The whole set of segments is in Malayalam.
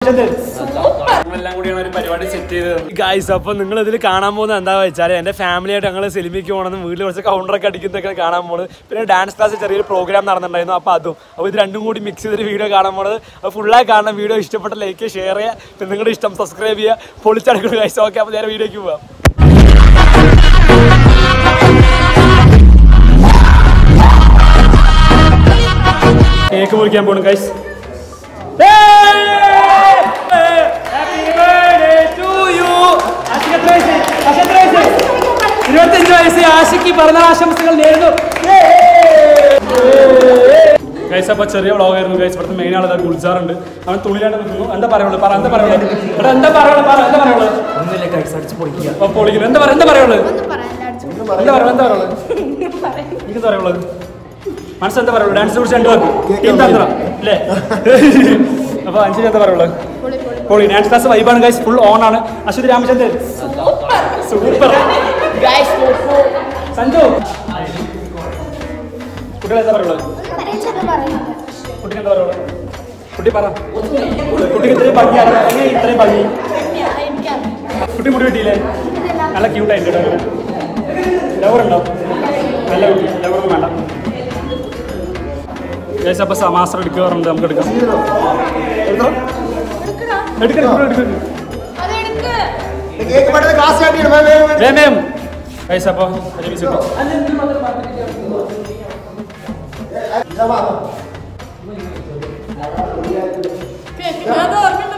രാമചന്ദ്രൻ എല്ലാം കൂടിയാണ് ഒരു പരിപാടി സെറ്റ് ചെയ്തത് ഗൈസ് അപ്പൊ നിങ്ങൾ ഇതിൽ കാണാൻ പോകുന്നത് എന്താ വെച്ചാൽ എന്റെ ഫാമിലി ആയിട്ട് ഞങ്ങൾ സിനിമയ്ക്ക് പോകണമെന്ന് വീട്ടിൽ കുറച്ച് കൗണ്ടറൊക്കെ അടിക്കുന്നതൊക്കെ കാണാൻ പോകുന്നത് പിന്നെ ഡാൻസ് ക്ലാസ് ചെറിയൊരു പ്രോഗ്രാം നടന്നിട്ടുണ്ടായിരുന്നു അപ്പൊ അതും അപ്പൊ ഇത് രണ്ടും കൂടി മിക്സ് ചെയ്തൊരു വീഡിയോ കാണാൻ പോകുന്നത് അപ്പൊ ഫുള്ളായി കാണാൻ വീഡിയോ ഇഷ്ടപ്പെട്ട ലൈക്ക് ഷെയർ ചെയ്യുക പിന്നെ നിങ്ങളുടെ ഇഷ്ടം സബ്സ്ക്രൈബ് ചെയ്യുക പൊളിച്ചടക്കുന്ന ഗൈസ് ഓക്കെ അപ്പൊ നേരെ വീഡിയോക്ക് പോവാം കേക്ക് മുറിക്കാൻ പോകണം ഗൈസ് ഇരുപത്തഞ്ച് വയസ്സ് ആശയ്ക്ക് പറഞ്ഞ ആശംസകൾ നേരുന്നു ഗൈസ് അപ്പൊ ചെറിയ വ്ളോഗായിരുന്നു ഗൈസ് ഇവിടുത്തെ മെയിൻ ആളത് ഗുൾസാറുണ്ട് അവൻ തുണിയിലാണ്ട് നിൽക്കുന്നു എന്താ പറയുള്ളൂ പറ എന്താ പറയുള്ളൂ എടാ എന്താ പറയുള്ളൂ പറ എന്താ പറയുള്ളൂ ഒന്നുമില്ല കൈസ് അടിച്ച് പൊളിക്കുക അപ്പൊ പൊളിക്കുന്നു എന്താ പറയുക എന്താ പറയുള്ളൂ ഒന്നും പറയാനില്ല അടിച്ചു എന്താ പറയുക എന്താ പറയുള്ളൂ എനിക്ക് പറയുള്ളത് മനസ്സ് എന്താ പറയുള്ളൂ ഡാൻസിനെ കുറിച്ച് രണ്ടു വാക്ക് ടീം തന്ത്ര അല്ലേ അപ്പൊ അഞ്ചിന് എന്താ പറയുള്ളത് പൊളി പൊളി പൊളി ഡാൻസ് ക്ലാസ് വൈബാണ് ഗൈസ് ഫുൾ ഓൺ ആണ് അശ്വതി രാമചന്ദ്രൻ സൂപ്പർ ഗൈസ് സഞ്ജു കുട്ടികൾ എന്താ പറയുള്ളത് പറയിച്ചത് പറയില്ല കുട്ടിക്ക് എന്താ പറയുള്ളത് കുട്ടി പറ കുട്ടിക്ക് ഇത്രയും ഭംഗിയാണ് എങ്ങനെ ഇത്രയും ഭംഗി കുട്ടി മുടി കിട്ടിയില്ലേ നല്ല ക്യൂട്ടായിട്ട് ലവർ ഉണ്ടോ നല്ല കുട്ടി ലവറൊന്നും വേണ്ട ഗൈസ് അപ്പോൾ സമാസം എടുക്കാറുണ്ട് നമുക്ക് എടുക്കാം എടുക്കണം എടുക്കണം എടുക്കണം അതെടുക്ക് കേക്ക് പെട്ടെന്ന് ക്ലാസ് സ്റ്റാർട്ട് ചെയ്യണം വേഗം, വേഗം, വേഗം. വേം വേം ഗൈസ് അപ്പോൾ ഒരുമിച്ച് കിട്ടും അത്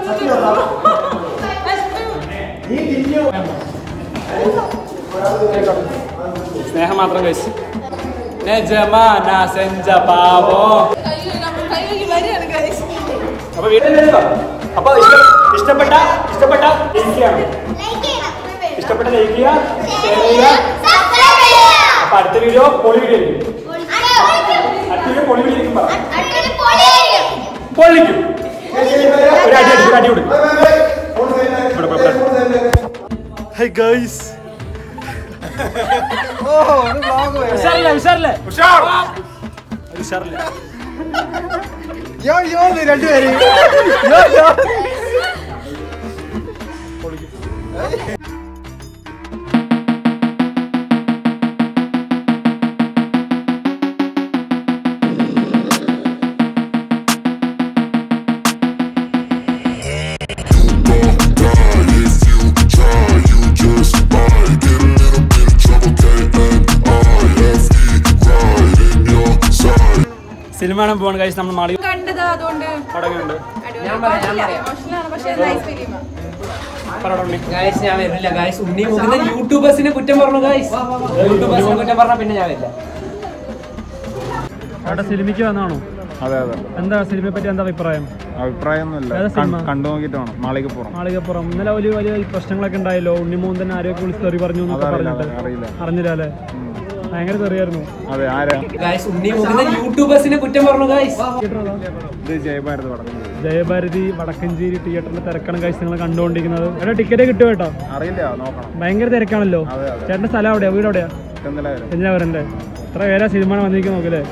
സ്നേഹം മാത്രം കഴിച്ച് നജമാന സെഞ്ച പാവോ അപ്പൊ വീട്ടിൽ അപ്പൊ ഇഷ്ട- ഇഷ്ടപ്പെട്ട ഇഷ്ടപ്പെട്ട ലൈക്ക് ചെയ്യണം ഇഷ്ടപ്പെട്ട ലൈക്ക് ചെയ്യുക ഷെയർ ചെയ്യുക അപ്പൊ അടുത്ത വീഡിയോ പൊളി വീഡിയോ ആയിരിക്കും അടുത്ത വീഡിയോ പൊളി വീഡിയോ ആയിരിക്കും പറ പൊളിക്കും ഒരു അടി അടി ഒരു അടി കൊടുക്കും ഹൈ ഗൈസ് ഉഷാറില്ലേ ഉഷാറില്ലേ ഉഷാറില്ലേ യോ, യോ, ഇത് രണ്ടുപേര്. സിനിമ കാണാൻ പോവാണ് ഗൈസ് നമ്മൾ മാളി കണ്ടതാ അതുകൊണ്ട് തുടങ്ങുന്നുണ്ട് ഇമോഷണലാണ് പക്ഷേ നൈസ് ഫിലിം പറയണേ ഗായ്സ് ഞാൻ വരില്ല ഗായ്സ് ഉണ്ണി മുകുന്ന യൂട്യൂബേഴ്സിനെ കുറ്റം പറഞ്ഞു ഗായ്സ് യൂട്യൂബേഴ്സിനെ കുറ്റം പറഞ്ഞാൽ പിന്നെ ഞാൻ വരില്ല അവിടെ സിനിമയ്ക്ക് വന്നാണോ അതെ അതെ എന്താ സിനിമയെ പറ്റി എന്താ അഭിപ്രായം അഭിപ്രായമൊന്നുമില്ല ഏതാ സിനിമ? കൺ- കണ്ടു നോക്കിയിട്ട് വേണം മാളികപ്പുറം മാളികപ്പുറം ഇന്നലെ വലിയ വലിയ പ്രശ്നങ്ങളൊക്കെ ഉണ്ടായല്ലോ ഉണ്ണിമോൻ തന്നെ ആരെയൊക്കെ വിളിച്ച് തെറി പറഞ്ഞു എന്നൊക്കെ അതറിയില്ല, പറഞ്ഞിട്ട് അറിയില്ല. അറിഞ്ഞില്ല അല്ലേ ഭയങ്കര തെറിയായിരുന്നു അതെ ആരാ ഗായ്സ് ഉണ്ണി മുകുന്ന യൂട്യൂബേഴ്സിനെ കുറ്റം പറഞ്ഞു ഗായ്സ് ഇത് ജയഭാരത് പടക്കം ജയഭാരതി വടക്കഞ്ചേരി തിയേറ്ററിന്റെ തിരക്കാണ് കഴിച്ച് നിങ്ങൾ കണ്ടുകൊണ്ടിരിക്കുന്നത് എടാ ടിക്കറ്റ് കിട്ടും കേട്ടോ അറിയില്ല നോക്കണം ഭയങ്കര തിരക്കാണല്ലോ അതെ, അതെ. ചേട്ടന്റെ സ്ഥലം എവിടെയാ വീട് എവിടെയാ ഇന്നെന്തായാലും വരും എല്ലാവരൻ്റെ എത്ര പേരാ സിനിമ വന്നിരിക്കും നോക്കല്ലേ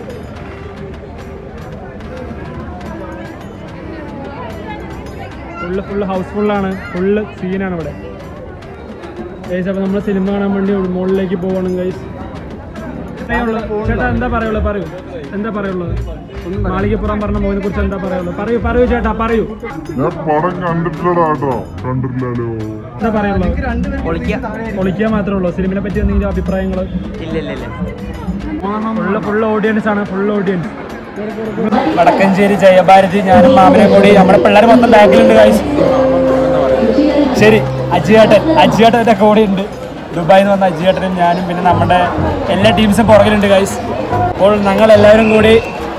ഫുള്ള് ഫുള്ള് ഹൗസ്ഫുള്ളാണ് ഫുള്ള് സീനാണ് ഇവിടെ ഗൈസ് അപ്പോൾ നമ്മൾ സിനിമ കാണാൻ വേണ്ടി മുകളിലേക്ക് പോകണം ഗൈസ് ചേട്ടാ എന്താ പറയുള്ളത് പറയൂ എന്താ പറയുള്ളത് മാളികപ്പുറം പറഞ്ഞ മോനെ കുറിച്ച് എന്താ പറയുള്ളത് പറയൂ പറയൂ ചേട്ടാ പറയൂ ഞാൻ പടം കണ്ടിട്ടില്ലടാ കേട്ടോ കണ്ടിട്ടില്ലല്ലോ എന്താ പറയുള്ളത് പൊളിക്കാൻ മാത്രമേ ഉള്ളൂ സിനിമയെ പറ്റി എന്തെങ്കിലും അഭിപ്രായങ്ങൾ ഇല്ല ഇല്ല ഇല്ല ഫുള്ള് ഫുള്ള് ഓഡിയൻസ് ആണ് ഫുൾ ഓഡിയൻസ് വടക്കഞ്ചേരി ജയഭാരതി ഞാനും മാമനെ കൂടി നമ്മുടെ പിള്ളേർ മൊത്തം ബാക്കിലുണ്ട് കാഴ്ച ശരി അജിയേട്ടൻ അജിയേട്ടൻ്റെ കൂടെ ഉണ്ട് ദുബായിൽ നിന്ന് വന്ന അജിയേട്ടനും ഞാനും പിന്നെ നമ്മുടെ എല്ലാ ടീംസും പുറകിലുണ്ട് ഗൈസ് അപ്പോൾ ഞങ്ങൾ എല്ലാവരും കൂടി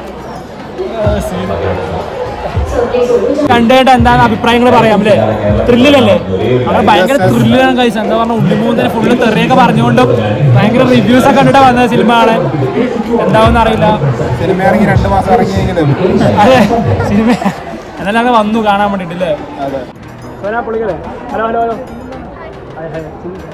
കണ്ടേട്ട് എന്താണ് അഭിപ്രായങ്ങൾ പറയാം അല്ലേ ത്രില്ലിലല്ലേ അവിടെ ഭയങ്കര ത്രില്ലാണ് കഴിച്ച എന്താ പറഞ്ഞ ഉള്ളിമൂന്നിന് ഫുള്ള് തെറിയൊക്കെ പറഞ്ഞുകൊണ്ടും ഭയങ്കര റിവ്യൂസ് ഒക്കെ കണ്ടിട്ടാ വന്നത് സിനിമ കാണാൻ എന്താവും അറിയില്ല സിനിമ ഇറങ്ങി രണ്ട് മാസം ഇറങ്ങിയെങ്കിലും അതെ സിനിമ എന്നാലും അങ്ങ് വന്നു കാണാൻ വേണ്ടിട്ടല്ലേ അതെ പൊളിക്കല്ലേ hello hello hello hi hi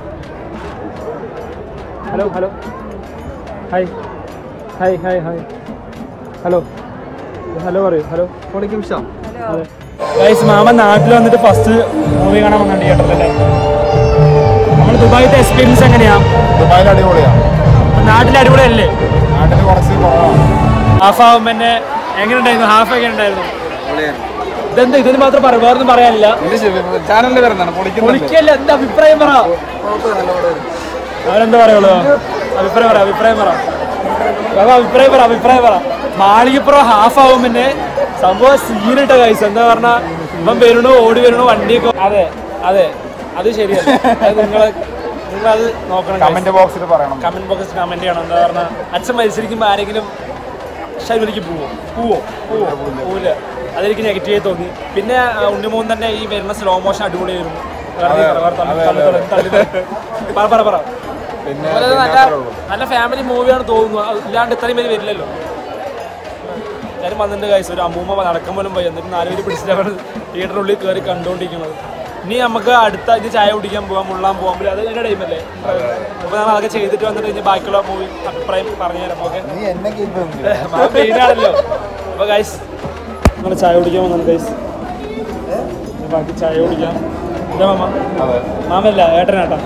hello hello hi hi hi hi hello hello പറയൂ ഹലോ പൊളിക്കും ഇഷ്ടം അതെ ഗൈസ് മാമ നാട്ടിൽ വന്നിട്ട് ഫസ്റ്റ് മൂവി കാണാൻ വന്ന തിയേറ്ററിലല്ലേ നമ്മൾ ദുബായിത്തെ എക്സ്പീരിയൻസ് എങ്ങനെയാ ദുബായിൽ അടിപൊളിയാണ് നാട്ടിൽ അടിപൊളിയല്ലേ നാട്ടിൽ കുറച്ച് കുറവാണ് ഹാഫ് ആവുമ്പോൾ തന്നെ എങ്ങനെ ഉണ്ടായിരുന്നു ഹാഫ് എങ്ങനെ ഉണ്ടായിരുന്നു ഇതെന്താ ഇതിന് മാത്രം പറയാം വേറൊന്നും പറയാനില്ല ചാനലിൽ വരുന്നതാണ് പൊളിക്കുന്നുണ്ട് പൊളിക്കല്ല എന്താ അഭിപ്രായം പറ അവരെന്താ പറയുള്ളൂ അഭിപ്രായം പറ അഭിപ്രായം പറ ബാബാ അഭിപ്രായം പറ അഭിപ്രായം പറ മാളികപ്പുറം ഹാഫ് ആവും പിന്നെ സംഭവം സീനിട്ട കൈസ് എന്താ പറഞ്ഞാ ഇവൻ വരണു ഓടി വരണു വണ്ടിയൊക്കെ അതെ അതെ അത് ശരിയല്ല അത് നിങ്ങള് നിങ്ങളത് നോക്കണം കമന്റ് ബോക്സിൽ പറയണം കമന്റ് ബോക്സിൽ കമന്റ് ചെയ്യണം എന്താ പറഞ്ഞാൽ അച്ഛൻ മത്സരിക്കുമ്പോൾ ആരെങ്കിലും ശൈവലിക്ക് പോവോ പോവോ പോവോ പോവില്ല അതെനിക്ക് നെഗറ്റീവായി തോന്നി പിന്നെ ആ, ഉണ്ണിമോൻ തന്നെ ഈ വരുന്ന സ്ലോ മോഷൻ അടിപൊളിയായിരുന്നു വെറുതെ പറ, വെറുതെ തള്ളി, തള്ളി, തള്ളി, തള്ളി, തള്ളി. പറ പറ പറ പിന്നെ അതുപോലെ പിന്നെ നല്ല അത്രേ ഉള്ളൂ. നല്ല ഫാമിലി മൂവിയാണ് തോന്നുന്നു അത് ഇല്ലാണ്ട് ഇത്രയും പേര് വരില്ലല്ലോ എല്ലാവരും വന്നിട്ടുണ്ട് കാഴ്ച ഒരു അമ്മൂമ്മ നടക്കാൻ പോലും പോയി എന്നിട്ട് നാലുപേര് പിടിച്ചിട്ടാണ് തിയേറ്ററിനുള്ളിൽ കയറി കണ്ടുകൊണ്ടിരിക്കുന്നത് ഇനി നമുക്ക് അടുത്ത ഇത് ചായ കുടിക്കാൻ പോകാം മുള്ളാൻ പോകാൻ പറ്റില്ല അത് അതിൻ്റെ ടൈമല്ലേ അപ്പോൾ നമ്മൾ അതൊക്കെ ചെയ്തിട്ട് വന്നിട്ട് ഇനി ബാക്കിയുള്ള മൂവി അഭിപ്രായം പറഞ്ഞു തരാം ഓക്കെ നീ എന്നെ keep മെയിനാണല്ലോ അപ്പോൾ ഗൈസ് നമ്മൾ ചായ കുടിക്കാൻ വന്നാണ് ഗൈസ് ബാക്കി ചായ കുടിക്കാം എന്താ മാമ അതെ മാമല്ല ഏട്ടനാട്ടാ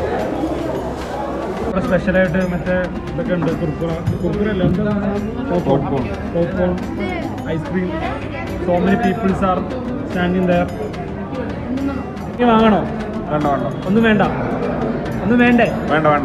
ഇവിടെ സ്പെഷ്യലായിട്ട് മറ്റേ ഇതൊക്കെ ഉണ്ട് കുർക്കുറ കുർക്കുറല്ല എന്താ popcorn popcorn ice cream so many peoples are standing there ഇനി വാങ്ങണോ വേണ്ട വേണ്ട ഒന്നും വേണ്ട ഒന്നും വേണ്ടേ വേണ്ട വേണ്ട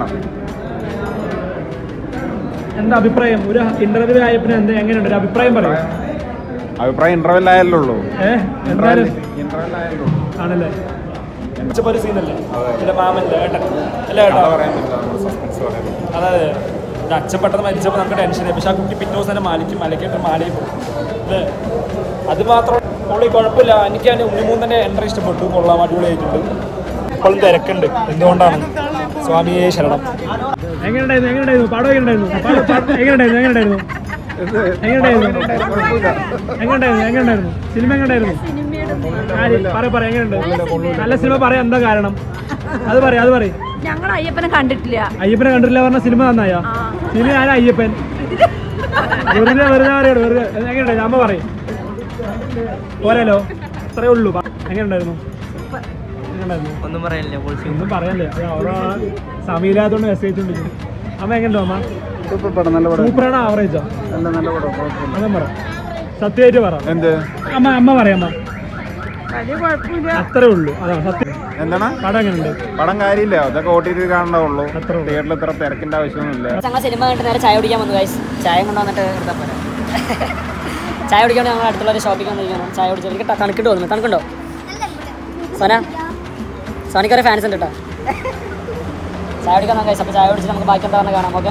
എന്താ അഭിപ്രായം ഒരു ഇന്റർവ്യൂ ആയപ്പിന് എന്താ എങ്ങനെയുണ്ട് ഒരു അഭിപ്രായം പറയും അഭിപ്രായം ഇന്റർവെൽ ആയല്ലോ ഉള്ളൂ ഏഹ് എന്തായാലും ഇന്റർവെൽ ആയല്ലോ ആണല്ലേ ഉച്ചപ്പോ ഒരു സീനല്ലേ പിന്നെ മാമല്ലേ ഏട്ടൻ അല്ലേ ഏട്ടാ പറയാൻ പറ്റില്ല നമ്മൾ സസ്പെൻസ് പറയാൻ അതെ ഒരു അച്ഛൻ പെട്ടെന്ന് മരിച്ചപ്പോൾ നമുക്ക് ടെൻഷനായി പക്ഷെ ആ കുട്ടി പിറ്റേ ദിവസം തന്നെ മാലിക്കും മലക്കിട്ട് മാലയിൽ പോകും അല്ലേ അത് മാത്രം പുള്ളി കുഴപ്പമില്ല എനിക്ക് അതിൻ്റെ ഉണ്ണിമൂന്ന് തന്നെ എൻട്രി ഇഷ്ടപ്പെട്ടു കൊള്ളാം അടിപൊളിയായിട്ടുണ്ട് ഇപ്പോഴും തിരക്കുണ്ട് എന്തുകൊണ്ടാണ് സ്വാമിയെ ശരണം എങ്ങനെയുണ്ടായിരുന്നു എങ്ങനെയുണ്ടായിരുന്നു പടം എങ്ങനെയുണ്ടായിരുന്നു പടം- പടം എങ്ങനെയുണ്ടായിരുന്നു എങ്ങനെയുണ്ടായിരുന്നു എങ്ങനെയുണ്ടായിരുന്നു എങ്ങനെയുണ്ടായിരുന്നു എങ്ങനെയുണ്ടായിരുന്നു സിനിമ എങ്ങനെയുണ്ടായിരുന്നു ആര്? പറ പറ എങ്ങനെയുണ്ട് നല്ല സിനിമ പറയാൻ എന്താ കാരണം അത് പറയും അത് പറയും ഞങ്ങൾ അയ്യപ്പനെ കണ്ടിട്ടില്ല അയ്യപ്പനെ കണ്ടിട്ടില്ല പറഞ്ഞ സിനിമ നന്നായോ സിനിമ ആരാ അയ്യപ്പൻ വെറുതെ വെറുതെ പറയണം വെറുതെ എങ്ങനെയുണ്ടായിരുന്നു അമ്മ പറയും പോരാലോ അത്രേ ഉള്ളൂ പ- എങ്ങനെയുണ്ടായിരുന്നു എങ്ങനെയുണ്ടായിരുന്നു ഒന്നും പറയാനില്ല പൊളിച്ചു ഒന്നും പറയാനില്ലേ അത് അവിടെ സമയമില്ലാത്തതുകൊണ്ട് മെസ്സേജ് കൊണ്ടിരിക്കുന്നു അമ്മ എങ്ങനെയുണ്ടോ അമ്മ സൂപ്പർ പടം നല്ല പടം സൂപ്പറാണോ ആവറേജോ നല്ല നല്ല പടം കുഴപ്പമില്ല. അമ്മ പറ സത്യമായിട്ട് പറ എന്ത് അമ്മ അമ്മ പറയാം അമ്മ വലിയ കുഴപ്പമില്ല അത്രേ ഉള്ളൂ അതാണ് സത്യം എന്താണ് പടം എങ്ങനെയുണ്ട് പടം കാര്യമില്ല അതൊക്കെ ഓ ടി ടി കാണണ്ടാവുള്ളൂ അത്രേ ഉള്ളൂ. തിയേറ്ററിൽ ഇത്ര തിരക്കിന്റെ ആവശ്യമൊന്നുമില്ല ഞങ്ങൾ സിനിമ കണ്ടിട്ട് നേരെ ചായ കുടിക്കാൻ വന്നു ഗൈസ് ചായ കൊണ്ട് വന്നിട്ട് എടുത്താൽ പോരാ ചായ കുടിക്കാൻ ഞങ്ങൾ അടുത്തുള്ള ഒരു ഷോപ്പിൽ വന്നിരിക്കണം ചായ കുടിച്ചു എനിക്ക് ത- തണുക്കിട്ട് തോന്നുന്നു തണുക്കുണ്ടോ സോന സോനിക്ക് ഒരു ഫാൻസ് ഉണ്ട് കേട്ടോ ചായ കുടിക്കാൻ ഗൈസ് അപ്പോൾ ചായ കുടിച്ചിട്ട് നമുക്ക് ബാക്കി എന്താ പറഞ്ഞാൽ കാണാം ഓക്കെ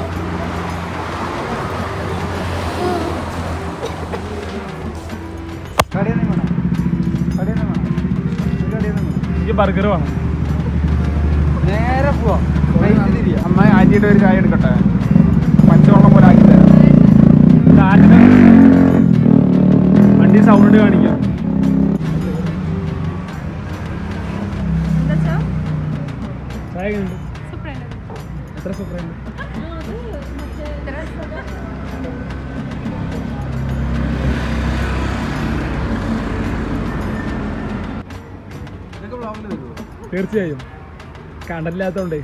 എനിക്ക് ബർഗർ വേണം നേരെ പോവാം അമ്മ ആന്റിയുടെ ഒരു ചായ എടുക്കട്ടെ പച്ചവെള്ളം പോലെ ആക്കി തരാം കാറ്റിന് വണ്ടി സൗണ്ട് കാണിക്കാം എന്താ ചായ എങ്ങനെയുണ്ട് എത്ര സൂപ്പറുണ്ട് തീർച്ചയായും കണ്ടല്ലാത്തോണ്ടേ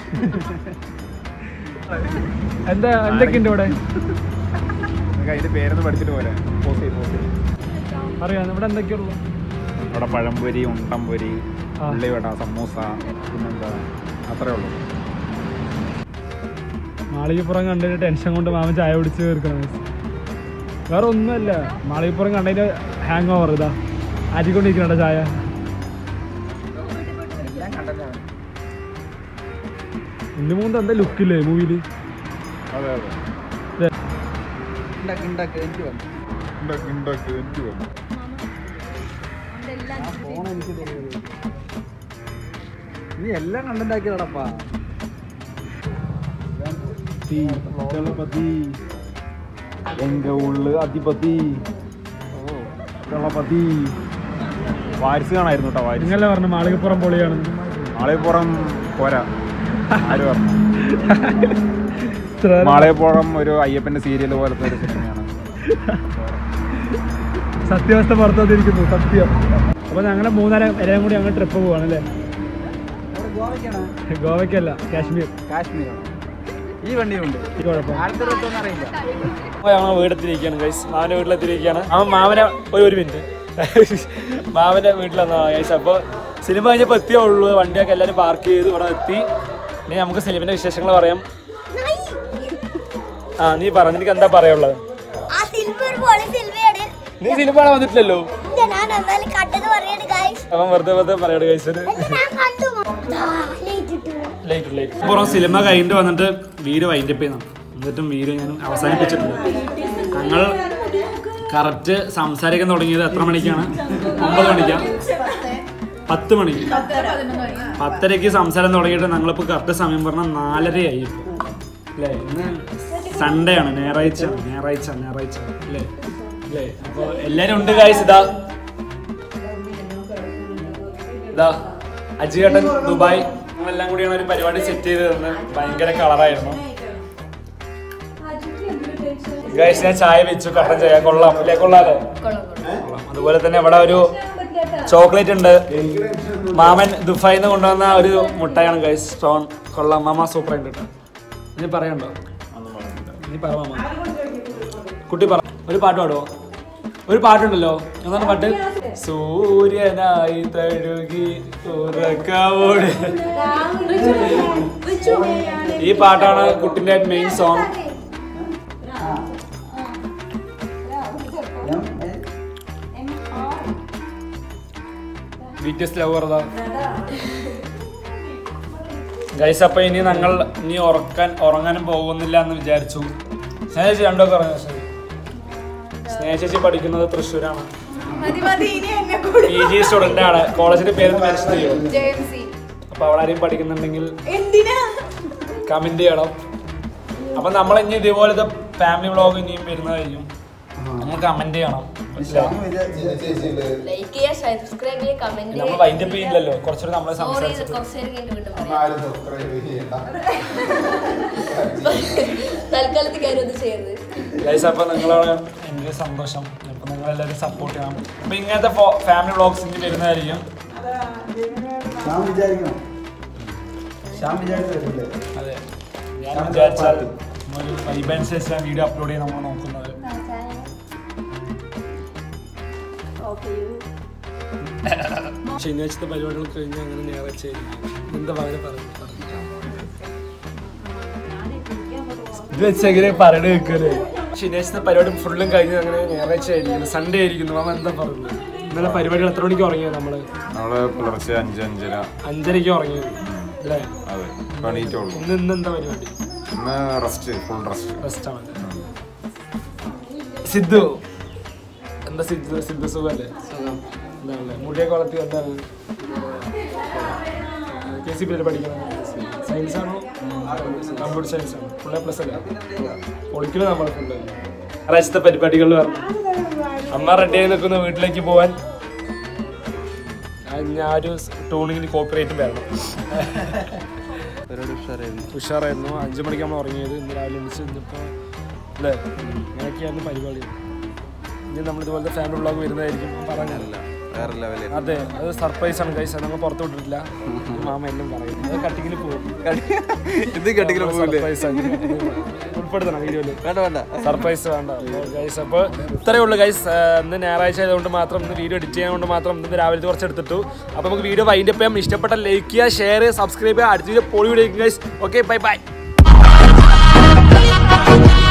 എന്താ എന്തൊക്കെയുണ്ട് ഇവിടെ നിങ്ങൾക്ക് അതിന്റെ പേരൊന്ന് പഠിച്ചിട്ട് പോലെ പോസ്റ്റ് ചെയ്ത് പോസ്റ്റ് ചെയ്ത് അറിയാം ഇവിടെ എന്തൊക്കെയുള്ളു അവിടെ പഴംപൊരി ഉണ്ടംപൊരി ആ. ഉള്ളിവട സമൂസ പിന്നെന്താ അത്രേ ഉള്ളൂ മാളികപ്പുറം കണ്ടതിന് ടെൻഷൻ കൊണ്ട് മാമൻ ചായ കുടിച്ച് തീർക്കണം വേറെ ഒന്നുമല്ല മാളികപ്പുറം കണ്ടതിന് ഹാങ് ഓവർ ഇതാ അരിക്കൊണ്ടിരിക്കണ ചായ ഉണ്ണി മൂന്ന് എന്താ ലുക്കില്ലേ മൂവിയിൽ അതെ അതെ ഉണ്ടാക്കി ഉണ്ടാക്കി എനിക്ക് വന്നു നീ എല്ലാം കണ്ടുണ്ടാക്കിയതാണപ്പാ ദളപതി എങ്ക ഉള്ളു അധിപതി ദളപതി വാരിസ് കാണായിരുന്നു കേട്ടോ വാരിസ് നിങ്ങളല്ലേ പറഞ്ഞു മാളികപ്പുറം പൊളിയാണ് മാളയപ്പുറം പോരാ ആര് പറഞ്ഞു ഇത്ര മാളയപ്പുറം ഒരു അയ്യപ്പന്റെ സീരിയൽ പോലത്തെ ഒരു സിനിമയാണ് സത്യാവസ്ഥ പുറത്തു വന്നിരിക്കുന്നു സത്യം അപ്പൊ ഞങ്ങളുടെ മൂന്നര എല്ലാം കൂടി ഞങ്ങൾ ട്രിപ്പ് പോവാണ് അല്ലേ ഗോവയ്ക്കല്ല കാശ്മീർ കാശ്മീരാണ് ഈ വണ്ടിയുണ്ട് ഈ കുഴപ്പം ആദ്യത്തെ ദിവസം അറിയില്ല അപ്പോൾ ഞങ്ങൾ വീടെത്തിരിക്കുകയാണ് ഗൈസ് മാമൻ്റെ വീട്ടിലെത്തിയിരിക്കുകയാണ് അവൻ മാമനെ ഒരു ഒരു മിനിറ്റ് മാമൻ്റെ വീട്ടിലാണ് ഗൈസ് അപ്പോൾ സിനിമ കഴിഞ്ഞപ്പോൾ എത്തിയേ ഉള്ളൂ വണ്ടിയൊക്കെ എല്ലാവരും പാർക്ക് ചെയ്ത് ഇവിടെ എത്തി ഇനി നമുക്ക് സിനിമയുടെ വിശേഷങ്ങൾ പറയാം ആ നീ പറ നിനക്ക് എന്താ പറയാനുള്ളത് ആ സിൽവർ പോലെ സിൽവയാണ് നീ സിനിമ കാണാൻ വന്നിട്ടില്ലല്ലോ ഇല്ല, ഞാൻ എന്നാലും കണ്ടത് പറയാണ് ഗൈസ് അവൻ വെറുതെ വെറുതെ പറയട്ടെ ഗൈസ് ഞാൻ കണ്ടു ദാ, late ഇട്ടു. ലൈറ്റ് ലൈറ്റ് പുറം സിനിമ കഴിഞ്ഞിട്ട് വന്നിട്ട് വീട് വൈൻഡപ്പ് ചെയ്യുന്നു എന്നിട്ടും വീട് ഞാൻ അവസാനിപ്പിച്ചിട്ടില്ല ഞങ്ങൾ കറക്റ്റ് സംസാരിക്കാൻ തുടങ്ങിയത് എത്ര മണിക്കാണ് ഒമ്പത് മണിക്കാണ് പത്ത് മണിക്ക് പത്തരയ്ക്ക് സംസാരം തുടങ്ങിയിട്ട് ഞങ്ങളിപ്പോൾ കറക്റ്റ് സമയം പറഞ്ഞാൽ നാലരയായി ഇപ്പോൾ അല്ലേ ഇന്ന് സൺഡേ ആണ് ഞായറാഴ്ച ഞായറാഴ്ച ഞായറാഴ്ച അല്ലേ അല്ലേ അപ്പോൾ എല്ലാവരും ഉണ്ട് കായ്സ് ഇതാ ഇതാ അജിയേട്ടൻ ദുബായ് നമ്മളെല്ലാം കൂടിയാണ് ഒരു പരിപാടി സെറ്റ് ചെയ്ത് തന്ന് ഭയങ്കര കളറായിരുന്നു ഗൈസ് ഞാൻ ചായ വെച്ചു കട്ടൻ ചായ കൊള്ളാം അല്ലേ കൊള്ളാലേ കൊള്ളാം. അതുപോലെ തന്നെ ഇവിടെ ഒരു ചോക്ലേറ്റ് ഉണ്ട് മാമൻ ദുബായിൽ നിന്ന് കൊണ്ടുവന്ന ഒരു മുട്ടായാണ് ഗൈസ് സ്റ്റോൺ കൊള്ളാം മാമ സൂപ്പർ ആയിട്ട് കേട്ടോ ഇനി പറയണ്ടോ നീ പറ മാമ കുട്ടി പറ ഒരു പാട്ട് പാടുവോ ഒരു പാട്ടുണ്ടല്ലോ എന്താണ് പാട്ട് സൂര്യനായി തഴുകി ഉറക്കവോട് ഈ പാട്ടാണ് കുട്ടിന്റെ main song BTS lover guys അപ്പൊ ഇനി ഞങ്ങൾ ഇനി ഉറക്കാൻ ഉറങ്ങാനും പോകുന്നില്ല എന്ന് വിചാരിച്ചു സ്നേഹിച്ച് രണ്ടൊക്കെ പറഞ്ഞു ശരി സ്നേഹിച്ചേച്ചി പഠിക്കുന്നത് തൃശ്ശൂരാണ് പി ജി സ്റ്റുഡന്റ് ആണ് കോളേജിന്റെ പേര് മെൻഷൻ ചെയ്യോ അപ്പൊ അവിടെ ആരെയും പഠിക്കുന്നുണ്ടെങ്കിൽ കമന്റ് ചെയ്യണം അപ്പൊ നമ്മൾ ഇനി ഇതേപോലത്തെ ഫാമിലി വ്ളോഗ് ഇനിയും വരുന്നതായിരിക്കും നമ്മൾ കമന്റ് ചെയ്യണം ലൈക്ക് ചെയ്യുക സബ്സ്ക്രൈബ് ചെയ്യുക കമന്റ് നമ്മൾ വൈൻഡപ്പ് ചെയ്യില്ലല്ലോ കുറച്ചുകൂടി നമ്മളെ സംസാരിച്ചിട്ട് കുറച്ച് നേരം കഴിഞ്ഞിട്ട് വീണ്ടും പറയാം തൽക്കാലത്ത് കാര്യം ഒന്നും ചെയ്യരുത് ഗൈസ് അപ്പൊ നിങ്ങളാണ് എനിക്ക് സന്തോഷം അപ്പൊ നിങ്ങൾ എല്ലാവരും സപ്പോർട്ട് ചെയ്യണം അപ്പൊ ഇങ്ങനത്തെ ഫാമിലി വ്ളോഗ്സ് ഇനി വരുന്നതായിരിക്കും ശ്യാം വിചാരിക്കണം ശ്യാം വിചാരിച്ചു വരില്ലേ അതെ ഞാൻ വിചാരിച്ചാൽ ഒരു വൈബ് അനുസരിച്ച് വീഡിയോ അപ്ലോഡ് ചെയ്യാൻ നമ്മൾ നോക്കുന്നത് ശനിയാഴ്ചത്തെ പരിപാടികൾ കഴിഞ്ഞ് അങ്ങനെ ഞായറാഴ്ച എന്താ പകരം പറയുന്നത് ഇത് വെച്ചെങ്ങനെ പറയണ വെക്കല്ലേ ശനിയാഴ്ചത്തെ പരിപാടി ഫുള്ളും കഴിഞ്ഞ് അങ്ങനെ ഞായറാഴ്ച ആയിരിക്കുന്നു സൺഡേ ആയിരിക്കുന്നു മാമ എന്താ പറയുന്നത് ഇന്നലെ പരിപാടികൾ എത്ര മണിക്ക് ഉറങ്ങിയത് നമ്മള് നമ്മള് പുലർച്ചെ അഞ്ച് അഞ്ചര അഞ്ചരയ്ക്ക് ഉറങ്ങിയത് അല്ലേ അതെ പണിയിട്ടുള്ളൂ ഇന്ന് ഇന്ന് എന്താ പരിപാടി ഇന്ന് റെസ്റ്റ് ഫുൾ റെസ്റ്റ് റെസ്റ്റ് ആണ് സിദ്ധു എന്താ സിദ്ധു സിദ്ധു സുഖല്ലേ എന്താണല്ലേ മുടിയൊക്കെ വളർത്തി എന്താണ് കെ സി പിയിൽ പഠിക്കുന്നത് സയൻസ് ആണോ കമ്പ്യൂട്ടർ സയൻസ് ആണോ ഫുൾ എ പ്ലസ് അല്ലേ പൊളിക്കല് നമ്മൾ ഫുള്ള് ഞായറാഴ്ചത്തെ പരിപാടികൾ പറഞ്ഞു അമ്മ റെഡി ആയി നിൽക്കുന്ന വീട്ടിലേക്ക് പോവാൻ ആ, ഞാൻ ഒരു ടൂണിങ്ങിന് കോപ്പറേറ്റും വരണം ഉഷാറായിരുന്നു അഞ്ചു മണിക്ക് നമ്മൾ ഉറങ്ങിയത് ഇന്ന് രാവിലെ എണീച്ച് ഇന്നിപ്പോൾ അല്ലേ ഇങ്ങനെയൊക്കെയായിരുന്നു പരിപാടി ഇനി നമ്മൾ ഇതുപോലത്തെ ഫാമിലി വ്ളോഗ് വരുന്നതായിരിക്കും പറഞ്ഞല്ല വേറെ ലെവലിൽ അതെ അത് സർപ്രൈസ് ആണ് കൈസ് നമ്മൾ പുറത്ത് വിട്ടിട്ടില്ല മാമ എല്ലാം പറയും അത് കട്ടിങ്ങിൽ പോകും ഇത് കെട്ടിക്കൽ പോകില്ലേ സർപ്രൈസ് ആണ് ഉൾപ്പെടുത്തണം വീഡിയോയിൽ വേണ്ട വേണ്ട സർപ്രൈസ് വേണ്ട ഗൈസ് അപ്പോൾ ഇത്രയേ ഉള്ളൂ ഗൈസ് ഇന്ന് ഞായറാഴ്ച ആയതുകൊണ്ട് മാത്രം ഇന്ന് വീഡിയോ എഡിറ്റ് ചെയ്യാൻ കൊണ്ട് മാത്രം ഇന്ന് രാവിലെ കുറച്ച് എടുത്തിട്ടു അപ്പോൾ നമുക്ക് വീഡിയോ വൈൻഡപ്പ് ചെയ്യാം ഇഷ്ടപ്പെട്ട ലൈക്ക് ചെയ്യുക ഷെയർ സബ്സ്ക്രൈബ് ചെയ്യുക അടുത്ത വീഡിയോ പൊളി video guys okay bye by